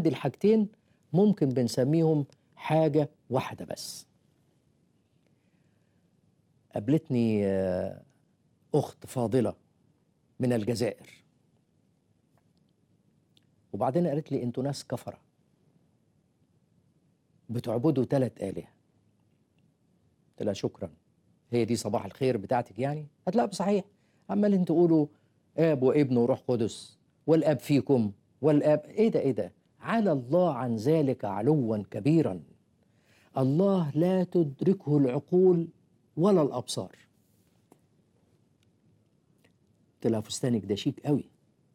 عندي الحاجتين ممكن بنسميهم حاجة واحدة بس قابلتني آه، أخت فاضلة من الجزائر وبعدين قالت لي انتوا ناس كفرة بتعبدوا ثلاث آلهة قلت لها شكرا هي دي صباح الخير بتاعتك يعني قالت لا صحيح عمالين تقولوا اب وابن وروح قدس والاب فيكم والاب ايه ده ايه ده على الله عن ذلك علوا كبيرا الله لا تدركه العقول ولا الابصار قلت لها فستانك ده شيك قوي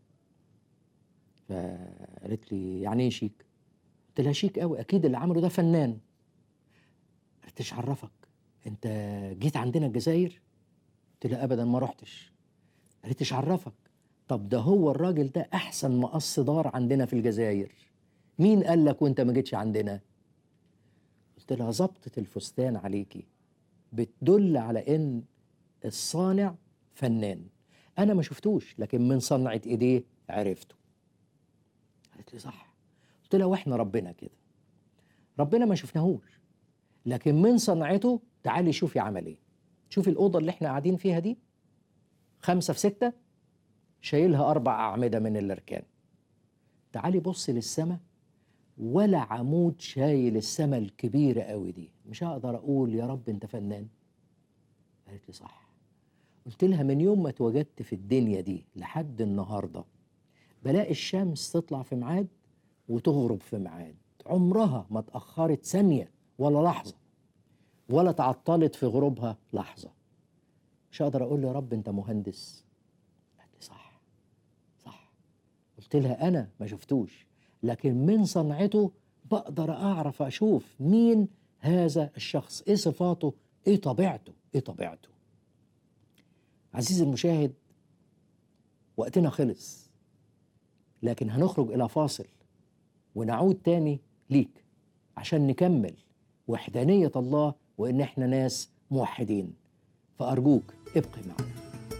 فقالت لي يعني ايه شيك قلت لها شيك قوي اكيد اللي عمله ده فنان قالت ايش عرفك انت جيت عندنا الجزائر قلت لها ابدا ما رحتش قالت ايش عرفك طب ده هو الراجل ده احسن مقص دار عندنا في الجزائر مين قال لك وانت ما جيتش عندنا قلت لها ظبطة الفستان عليكي بتدل على ان الصانع فنان انا ما شفتوش لكن من صنعة ايديه عرفته قالت لي صح قلت لها واحنا ربنا كده ربنا ما شفناهوش لكن من صنعته تعالي شوفي عمل ايه شوفي الأوضة اللي احنا قاعدين فيها دي خمسة في ستة شايلها أربع أعمدة من الأركان تعالي بصي للسماء ولا عمود شايل السماء الكبيرة قوي دي مش هقدر أقول يا رب أنت فنان قالت لي صح قلت لها من يوم ما اتوجدت في الدنيا دي لحد النهاردة بلاقي الشمس تطلع في ميعاد وتغرب في ميعاد عمرها ما اتأخرت ثانية ولا لحظة ولا تعطلت في غروبها لحظة مش هقدر أقول يا رب أنت مهندس قالت لي صح صح قلت لها أنا ما شفتوش لكن من صنعته بقدر أعرف أشوف مين هذا الشخص إيه صفاته إيه طبيعته إيه طبيعته عزيزي المشاهد وقتنا خلص لكن هنخرج إلى فاصل ونعود تاني ليك عشان نكمل وحدانية الله وإن إحنا ناس موحدين فأرجوك ابقي معنا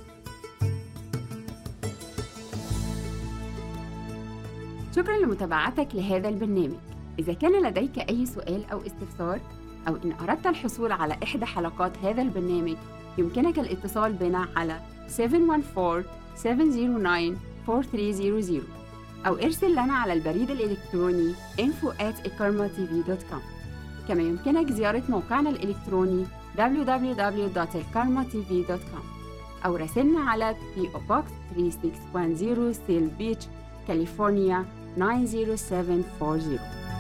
شكرا لمتابعتك لهذا البرنامج إذا كان لديك أي سؤال أو استفسار أو إن أردت الحصول على إحدى حلقات هذا البرنامج يمكنك الاتصال بنا على 714-709-4300 أو ارسل لنا على البريد الإلكتروني info at كما يمكنك زيارة موقعنا الإلكتروني www.elkarmatv.com أو راسلنا على PO Box 3610 Seal Beach, كاليفورنيا 90740